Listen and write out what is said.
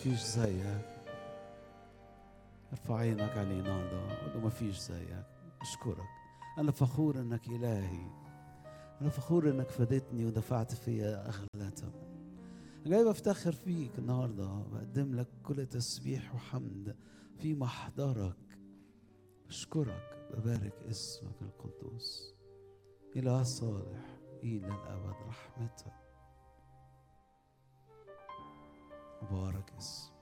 فيش زيك ارفع عينك عليه النهارده قول له ما فيش زيك اشكرك انا فخور انك الهي انا فخور انك فدتني ودفعت فيا اغلى ثمن جاي بفتخر فيك النهارده بقدم لك كل تسبيح وحمد في محضرك بشكرك ببارك اسمك القدوس إله صالح إلى الأبد رحمتك مبارك اسم